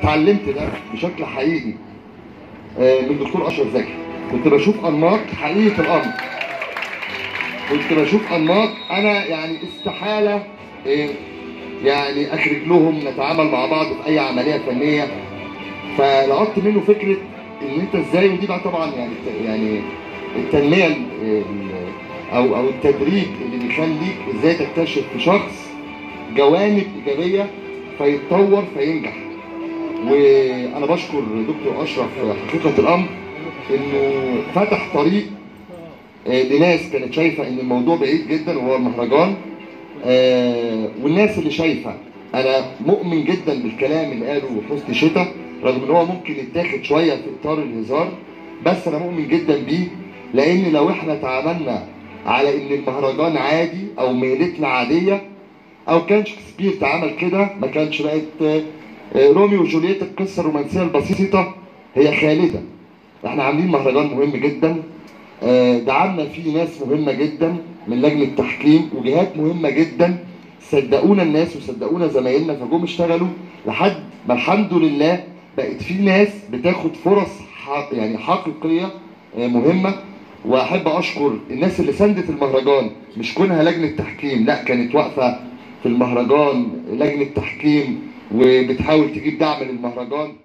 اتعلمت ده بشكل حقيقي آه، من الدكتور اشرف زكي كنت بشوف انماط حقيقه الامر كنت بشوف انماط انا يعني استحاله آه، يعني اخرج لهم نتعامل مع بعض في اي عمليه فنيه فلقطت منه فكره ان انت ازاي ودي بقى طبعا يعني يعني التنميه ال- ال- او او التدريب اللي بيخليك ازاي تكتشف في شخص جوانب ايجابيه فيتطور فينجح وانا بشكر دكتور اشرف حقيقه الامر انه فتح طريق آه، لناس كانت شايفه ان الموضوع بعيد جدا وهو المهرجان آه، والناس اللي شايفه انا مؤمن جدا بالكلام اللي قاله حسني شتا رغم ان هو ممكن يتاخد شويه في اطار الهزار بس انا مؤمن جدا بيه لان لو احنا تعاملنا على ان المهرجان عادي او مهنتنا عاديه او كان شكسبير تعامل كده ما كانش بقت آه، آه، روميو وجولييت القصه الرومانسيه البسيطه هي خالده احنا عاملين مهرجان مهم جدا آه، دعمنا فيه ناس مهمه جدا من لجنه تحكيم وجهات مهمه جدا صدقونا الناس وصدقونا زمايلنا فجم اشتغلوا لحد ما الحمد لله بقت في ناس بتاخد فرص ح- يعني حقيقيه آه، مهمه واحب اشكر الناس اللي ساندت المهرجان مش كونها لجنه تحكيم لا كانت واقفه في المهرجان لجنه تحكيم وبتحاول تجيب دعم للمهرجان